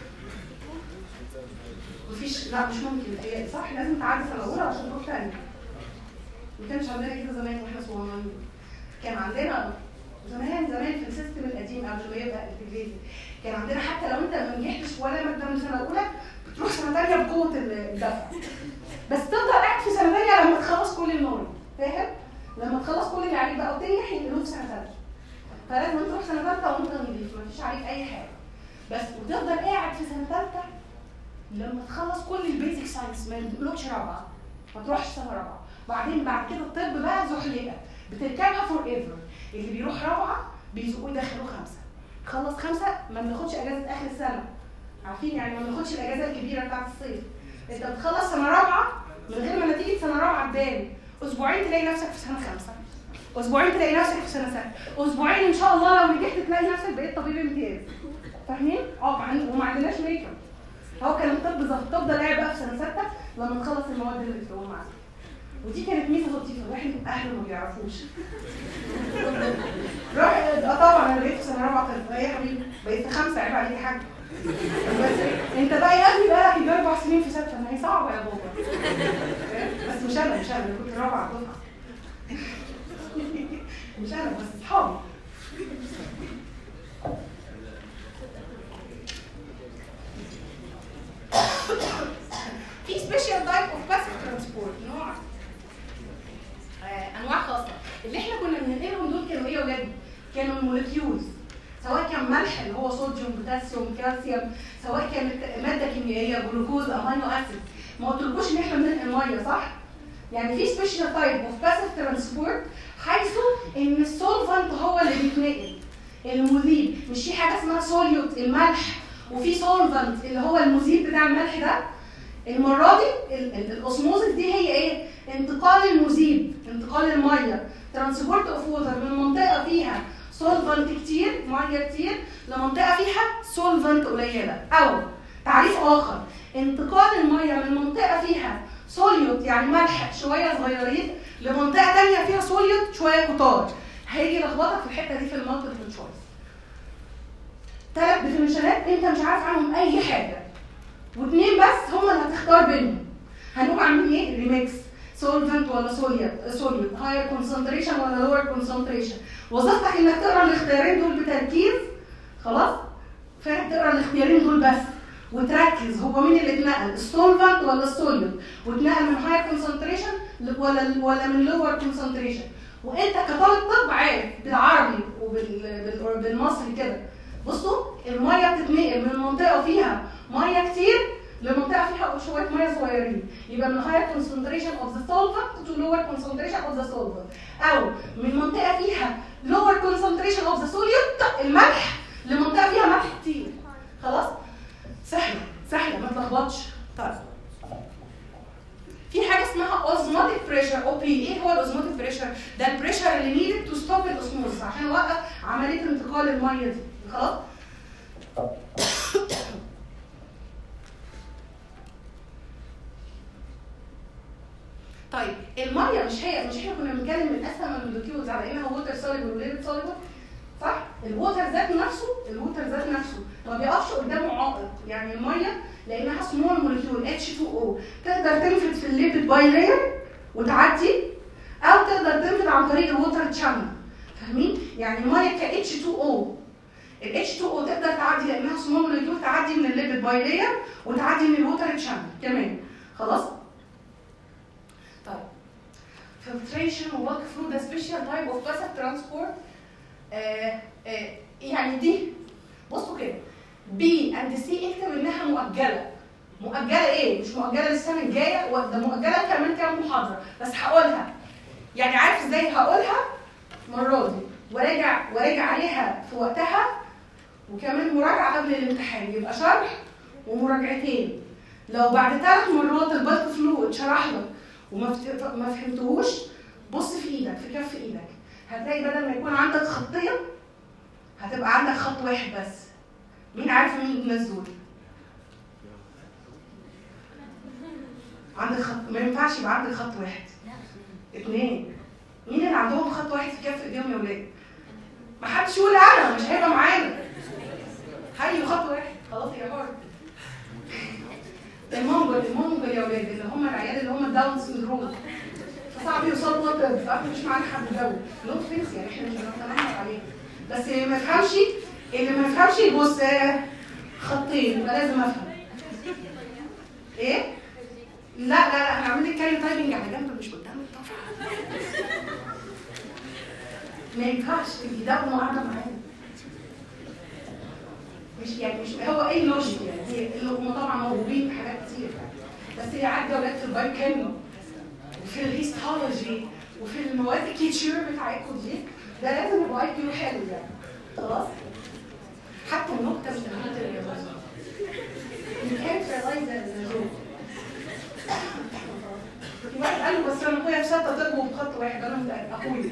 مفيش لا مش ممكن إيه صح لازم تعدي سنه اولى عشان تروح ثانيه ما كانش عندنا كده زمان واحنا صغيرين كان عندنا زمان زمان في السيستم القديم قبل ما يبقى الانتجريتد كان عندنا حتى لو انت ما نجحتش ولا ماده من سنه اولى بتروح سنه ثانيه بقوه الدفع بس تفضل قاعد في سنه ثانيه لما تخلص كل المواد فاهم؟ لما تخلص كل اللي عليك بقى وتنجح ينقلوك سنه ثالثه فلازم تروح سنه ثالثه وانت نضيف مفيش عليك اي حاجه بس وتفضل قاعد في سنه ثالثه لما تخلص كل البيزك ساينس ما يدخلوكش رابعه ما تروحش سنه رابعه بعدين بعد كده الطب بقى زحلقه بتركبها فور ايفر اللي بيروح رابعه بيزقوه يدخلوه خمسه خلص خمسه ما بناخدش اجازه اخر السنه عارفين يعني ما بناخدش الاجازه الكبيره بتاعت الصيف انت بتخلص سنه رابعه من غير ما نتيجه سنه رابعه تبان اسبوعين تلاقي نفسك في سنه خمسه اسبوعين تلاقي نفسك في سنه سته اسبوعين ان شاء الله لو نجحت تلاقي نفسك بقيت طبيب امتياز فاهمين اه مع- وما عندناش ميك اب هو كان الطب ظبط تفضل قاعد بقى في سنه سته لما تخلص المواد اللي بتقوم معاك ودي كانت ميزه لطيفه الواحد اهله ما بيعرفوش روح اه طبعا انا بقيت في سنه رابعه طب ايه يا حبيبي بقيت في خمسه عيب عليك يا حاج بس انت بقى يا ابني بقى لك يجي اربع سنين في سته ما هي صعبه يا بابا بس مش انا مش انا أنا كنت رابعه دفعه مش انا بس اصحابي في سبيشال تايب اوف باسيف ترانسبورت نوع آه، انواع خاصه اللي احنا كنا بننقلهم دول كانوا ايه يا ولاد؟ كانوا الموليكيولز سواء كان ملح اللي هو صوديوم بوتاسيوم كالسيوم سواء كانت ماده كيميائيه جلوكوز امينو اسيد ما قلتلكوش ان احنا بننقل ميه صح؟ يعني في سبيشال تايب اوف باسيف ترانسبورت حيث ان السولفنت هو اللي بيتنقل المذيب مش في حاجه اسمها سوليوت الملح وفي سولفنت اللي هو المذيب بتاع الملح ده المره دي ال- ال- الاوسموزيس دي هي ايه؟ انتقال المذيب انتقال الميه ترانسبورت اوف ووتر من منطقه فيها سولفنت كتير ميه كتير لمنطقه فيها سولفنت قليله او تعريف اخر انتقال الميه من منطقه فيها سوليوت يعني ملح شويه صغيرين لمنطقه تانية فيها سوليوت شويه كتار هيجي يلخبطك في الحته دي في المالتيبل تشويس ثلاث ديفينيشنات انت مش عارف عنهم اي حاجه واثنين بس هم اللي هتختار بينهم هنقوم عاملين ايه ريميكس سولفنت ولا سوليوت سوليوت هاير كونسنتريشن ولا لور كونسنتريشن وظيفتك انك تقرا الاختيارين دول بتركيز خلاص فاهم تقرا الاختيارين دول بس وتركز هو مين اللي اتنقل السولفنت ولا السوليوت واتنقل من هاير كونسنتريشن ولا ولا من لور كونسنتريشن وانت كطالب طب عارف بالعربي وبالمصري كده بصوا الميه بتتنقل من منطقه فيها ميه كتير لمنطقه فيها شويه ميه صغيرين يبقى من higher concentration of the solvent to lower concentration of the solvent او من منطقه فيها lower concentration of the solute الملح لمنطقه فيها ملح كتير خلاص سهله سهله ما تلخبطش طيب في حاجه اسمها osmotic pressure او بي ايه هو الاوزموتيك بريشر ده البريشر اللي نيدد تو ستوب الاوسموز عشان اوقف عمليه انتقال الميه دي خلاص طيب الميه مش هي مش احنا كنا بنتكلم من اسهم المولكيولز على انها ووتر سوليبل وليبيد سوليبل صح؟ الووتر ذات نفسه الووتر ذات نفسه ما بيقفش قدامه عائق يعني الميه لانها سمول مولكيول H2O تقدر تنفذ في الليبيد باي لاير وتعدي او تقدر تنفذ عن طريق الووتر تشانل فاهمين؟ يعني الميه ك H2O ال H2O تقدر تعدي لانها سمول مولكيول تعدي من الليبيد باي لاير وتعدي من الووتر تشانل كمان خلاص؟ طيب filtration و walk through the special type of passive transport آه آه يعني دي بصوا كده بي اند سي اكتب انها مؤجله مؤجله ايه مش مؤجله للسنه الجايه ده مؤجله كمان كام محاضره بس هقولها يعني عارف ازاي هقولها المره دي وراجع وراجع عليها في وقتها وكمان مراجعه قبل الامتحان يبقى شرح ومراجعتين لو بعد ثلاث مرات البلك فلو اتشرح لك وما فت- ما فهمتهوش بص في ايدك في كف ايدك هتلاقي بدل ما يكون عندك خطين هتبقى عندك خط واحد بس مين عارف مين الناس دول؟ عندك خط ما ينفعش يبقى عندك خط واحد اتنين مين اللي عندهم خط واحد في كف ايديهم يا ولاد؟ ما حدش يقول انا مش هيبقى معانا حي خط واحد خلاص يا حر المونجل المونجل يا ولاد اللي هم العيال اللي هم الداون سندروم فصعب يوصلوا لطب فاحنا مش معانا حد جو نوت فيكس يعني احنا مش هنتنمر عليه بس اللي ما يفهمش اللي ما يفهمش يبص آه، خطين يبقى لازم افهم ايه؟ لا لا لا انا عامل لك كاري تايبنج على جنب مش قدام الطبعا ما ينفعش تبقي ده وقاعده معانا مش يعني مش هو ايه اللوجيك يعني هي اللي هم طبعا موهوبين في حاجات كتير يعني بس هي عدى ولاد في البايوكيميا وفي الهيستولوجي وفي المواد الكيتشر بتاعتكم دي ده لازم يبقى اي كيو حلو يعني خلاص حتى النكته مش نهايه الرياضه You can't realize that as a joke. في واحد قال له بس انا اخويا في سته طب وبخط واحد انا متأكد اخويا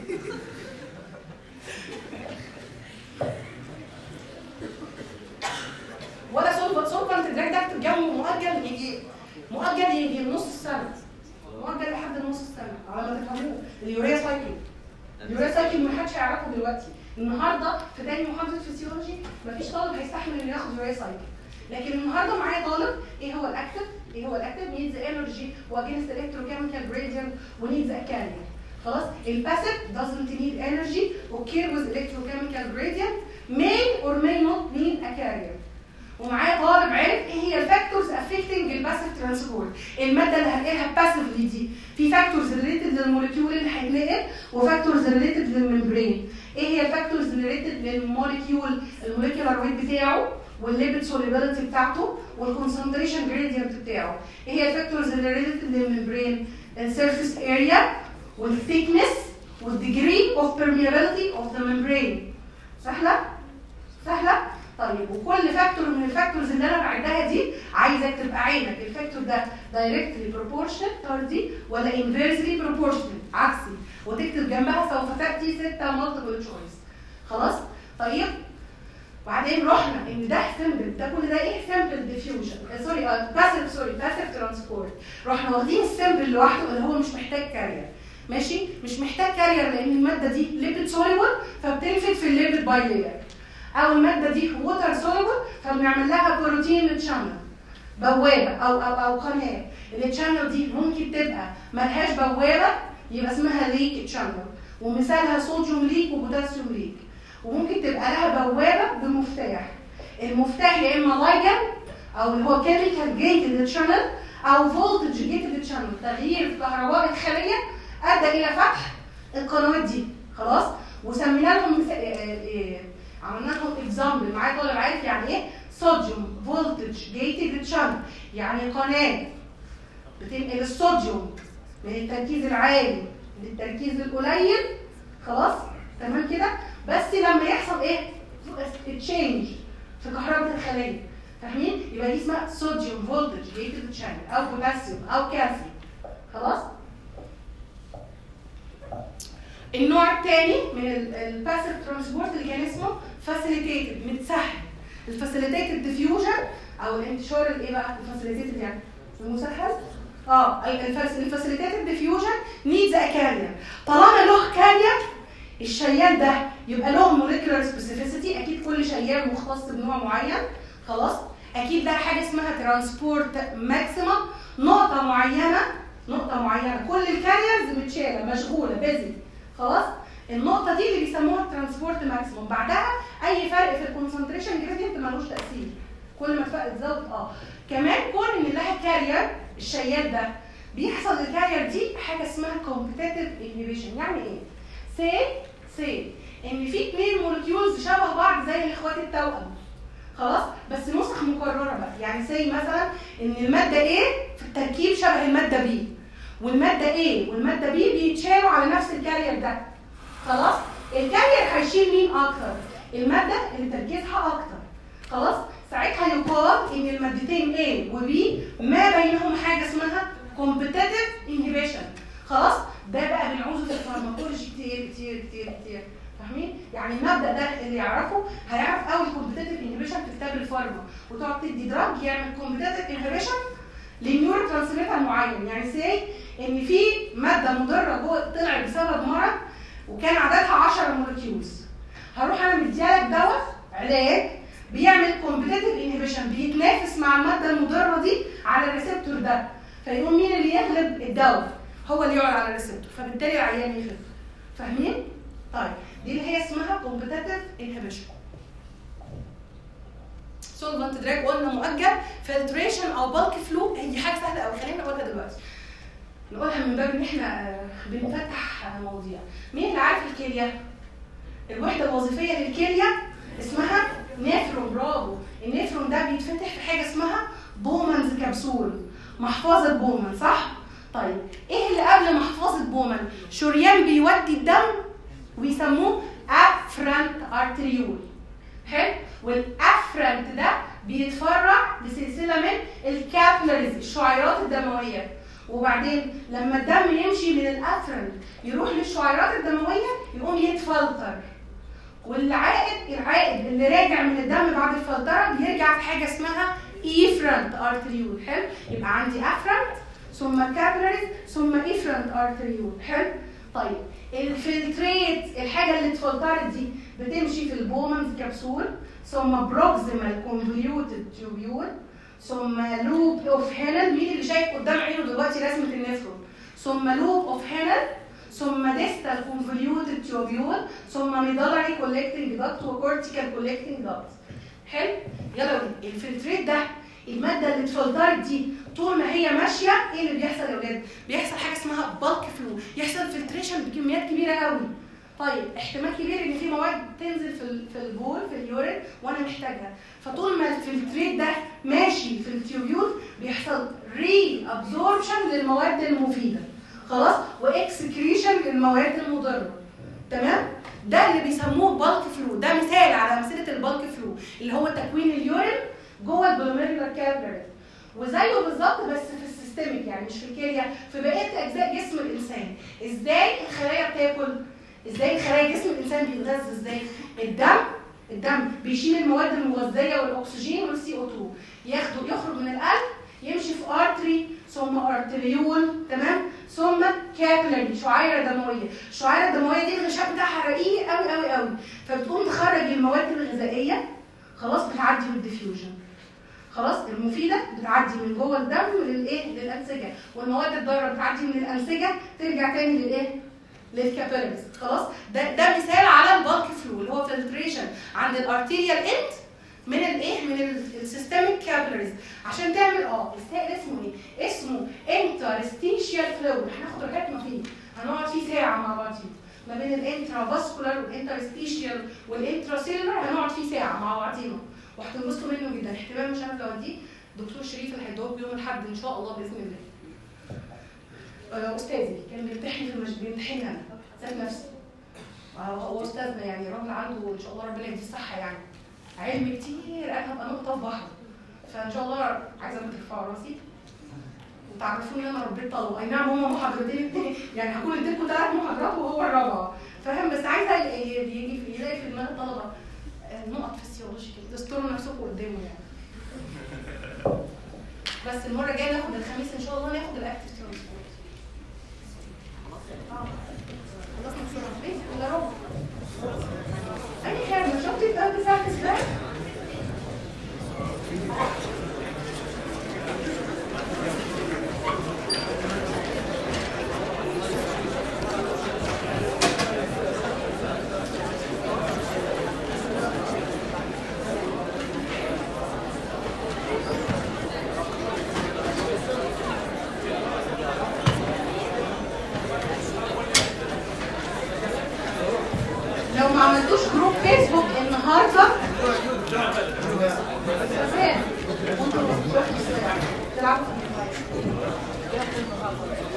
ولا سولفنت سولفنت ده ده جو مؤجل يجي مؤجل يجي نص السنه مؤجل لحد نص السنه على ما تفهموه اليوريا سايكل اليوريا سايكل ما حدش يعرفه دلوقتي النهارده في تاني محاضره فيسيولوجي مفيش طالب هيستحمل انه ياخد يوريا سايكل لكن النهارده معايا طالب ايه هو الاكتف ايه هو الاكتف نيدز انرجي واجينست الكتروكيميكال جريدينت ونيدز اكاليا خلاص الباسيف doesn't need energy occur with electrochemical gradient may or may not need a carrier ومعايا طالب عرف ايه هي الفاكتورز افكتنج الباسيف ترانسبورت الماده اللي هنلاقيها باسيفلي دي في فاكتورز ريليتد للموليكيول اللي هيتنقل وفاكتورز ريليتد للممبرين ايه هي الفاكتورز ريليتد للموليكيول الموليكيولار ويت بتاعه والليبيد سوليبيليتي بتاعته والكونسنتريشن جريدينت بتاعه ايه هي الفاكتورز اللي ريليتد للممبرين السيرفيس اريا والثيكنس والديجري اوف permeability اوف ذا membrane سهله سهله طيب وكل فاكتور من الفاكتورز اللي انا بعدها دي عايزك تبقى عينك الفاكتور ده دايركتلي proportional طردي ولا inversely proportional عكسي وتكتب جنبها سوف تاتي ستة multiple choice خلاص طيب وبعدين رحنا ان ده سمبل ده كل ده ايه سمبل ديفيوجن سوري باسيف سوري باسيف ترانسبورت رحنا واخدين السمبل لوحده اللي هو مش محتاج كارير ماشي مش محتاج كارير لان الماده دي ليبيد سوليبل فبتنفد في الليبيد باي لاير او الماده دي ووتر سوليبل فبنعمل لها بروتين تشانل بوابه او او او قناه التشانل دي ممكن تبقى ملهاش بوابه يبقى اسمها ليك تشانل ومثالها صوديوم ليك وبوتاسيوم ليك وممكن تبقى لها بوابه بمفتاح المفتاح يا اما لايجن او اللي هو كيميكال جيتد تشانل او فولتج جيتد تشانل تغيير في كهرباء الخليه ادى الى فتح القنوات دي خلاص وسمينا لهم مثال- آه، آه، عملنا لهم اكزامبل معايا طالب عارف يعني ايه صوديوم فولتج جيتد تشانل يعني قناه بتنقل الصوديوم من التركيز العالي للتركيز القليل خلاص تمام كده بس لما يحصل ايه تشينج في كهرباء الخليه فاهمين يبقى دي اسمها صوديوم فولتج جيتد تشانل او بوتاسيوم او كالسيوم خلاص النوع الثاني من الباسيف ترانسبورت اللي كان اسمه فاسيليتيتد متسهل الفاسيليتيتد ديفيوجن او الانتشار الايه بقى الفاسيليتيتد يعني المسهل اه الفاسيليتيتد ديفيوجن نيدز ا كارير طالما له كارير الشيال ده يبقى له موليكولار سبيسيفيسيتي اكيد كل شيال مختص بنوع معين خلاص اكيد ده حاجه اسمها ترانسبورت ماكسيمم نقطه معينه نقطه معينه كل الكاريرز متشاله مشغوله بيزي خلاص النقطه دي اللي بيسموها الترانسبورت ماكسيمم بعدها اي فرق في الكونسنتريشن جريدينت ملوش تاثير كل ما الفرق تزود اه كمان كون ان لها كارير الشيال ده بيحصل للكارير دي حاجه اسمها كومبتيتيف انهبيشن يعني ايه سي سي ان في اثنين مولكيولز شبه بعض زي الاخوات التوأم خلاص بس نسخ مكرره بقى يعني سي مثلا ان الماده A في التركيب شبه الماده B والماده A والماده B بيتشالوا على نفس الكارير ده خلاص الكارير هيشيل مين اكتر الماده اللي تركيزها اكتر خلاص ساعتها يقال ان المادتين A و B ما بينهم حاجه اسمها competitive inhibition خلاص ده بقى بنعوزه في الفارماكولوجي كتير كتير كتير كتير فاهمين؟ يعني المبدا ده اللي يعرفه هيعرف قوي الكومبتيتيف انهبيشن في كتاب الفارما وتقعد تدي دراج يعمل كومبتيتيف انهبيشن لنيورو ترانسميتر معين يعني سي ان في ماده مضره جوه طلع بسبب مرض وكان عددها 10 مولكيولز هروح انا مديالك دواء علاج بيعمل كومبتيتيف انهبيشن بيتنافس مع الماده المضره دي على الريسبتور ده فيقوم مين اللي يغلب الدواء هو اللي يقعد على الريسبتور فبالتالي العيان يخف فاهمين؟ طيب دي اللي هي اسمها كومبتيتيف انهبيشن سولفنت دراج قلنا مؤجل فلتريشن او بالك فلو هي حاجه سهله قوي خلينا نقولها دلوقتي نقولها من باب ان احنا آه، بنفتح آه، مواضيع مين اللي عارف الكليه الوحده الوظيفيه للكليه اسمها نفرون برافو النفرون ده بيتفتح في حاجه اسمها بومانز كبسول محفظه بومان صح طيب ايه اللي قبل محفظه بومان شريان بيودي الدم ويسموه افرنت ارتريول حلو والافرنت ده بيتفرع لسلسله من الكابلريز الشعيرات الدمويه وبعدين لما الدم يمشي من الافرنت يروح للشعيرات الدمويه يقوم يتفلتر والعائد العائد اللي راجع من الدم بعد الفلتره بيرجع في حاجه اسمها ايفرنت ارتريول حلو يبقى عندي افرنت ثم كابلريز ثم ايفرنت ارتريول حلو طيب الفلتريت الحاجه اللي اتفلترت دي بتمشي في البومنز كبسول ثم بروكسيمال كونفوليوتد تيوبيول ثم لوب اوف هينل مين اللي شايف قدام عينه دلوقتي رسمه النفرون ثم لوب اوف هينل ثم ديستال كونفوليوتد تيوبيول ثم ميدالري كولكتنج داكت وكورتيكال كولكتنج داكت حلو يلا بينا. الفلتريت ده الماده اللي اتفلترت دي طول ما هي ماشيه ايه اللي بيحصل يا ولاد؟ بيحصل حاجه اسمها بالك فلو يحصل فلتريشن بكميات كبيره قوي طيب احتمال كبير ان في مواد تنزل في ال- في البول في اليورين وانا محتاجها فطول ما الفلتريت ده ماشي في التيوبيول بيحصل ري ابزوربشن للمواد المفيده خلاص واكسكريشن للمواد المضره تمام ده اللي بيسموه بالك فلو ده مثال على امثله البالك فلو اللي هو تكوين اليورين جوه الجلوميرولار كابلري وزيه بالظبط بس في السيستميك يعني مش في الكليه في بقيه اجزاء جسم الانسان ازاي الخلايا بتاكل ازاي خلايا جسم الانسان بيتغذى ازاي الدم الدم بيشيل المواد المغذيه والاكسجين والسي او 2 ياخده يخرج من القلب يمشي في ارتري ثم ارتريول تمام ثم كابلري شعيره دمويه الشعيره الدمويه دي الغشاء بتاعها رقيق قوي قوي قوي فبتقوم تخرج المواد الغذائيه خلاص بتعدي بالديفيوجن خلاص المفيده بتعدي من جوه الدم للايه للانسجه والمواد الضاره بتعدي من الانسجه ترجع تاني للايه للكابيلاريز خلاص ده ده مثال على البالك فلو اللي هو فلتريشن عند الارتيريال اند من الايه من السيستميك كابيلاريز عشان تعمل اه السائل اسمه ايه اسمه انترستيشيال فلو هناخد راحتنا فيه هنقعد فيه ساعه مع بعضين ما بين الانترا فاسكولار والانترستيشيال والانتراسيلولار هنقعد فيه ساعه مع بعضينا وهتنبسطوا منه جدا احتمال مش انا اللي اوديه دكتور شريف اللي هيدوق يوم الاحد ان شاء الله باذن الله آه، استاذي كان بيمتحن في المش... بيمتحن انا ذات نفسي آه، هو استاذنا يعني راجل عنده ان شاء الله ربنا يديه الصحه يعني علم كتير انا هبقى نقطه في بحر فان شاء الله عايزه ترفعوا راسي وتعرفوا ان انا ربيت طلبه اي نعم هم محاضرتين يعني هكون اديتكم ثلاث محاضرات وهو الرابعه فاهم بس عايزه ي- يجي في يلاقي في دماغ الطلبه آه، نقط فسيولوجي كده تستروا نفسكم قدامه يعني بس المره الجايه ناخد الخميس ان شاء الله ناخد الاكتف ترانسبورت خلصنا بسرعه ليه؟ ولا ربع اي حاجه شفتي بقى بساعه ازاي؟ لو ما عملتوش جروب فيسبوك النهارده فين؟ وانتوا بتروحوا تلعبوا في الموبايل.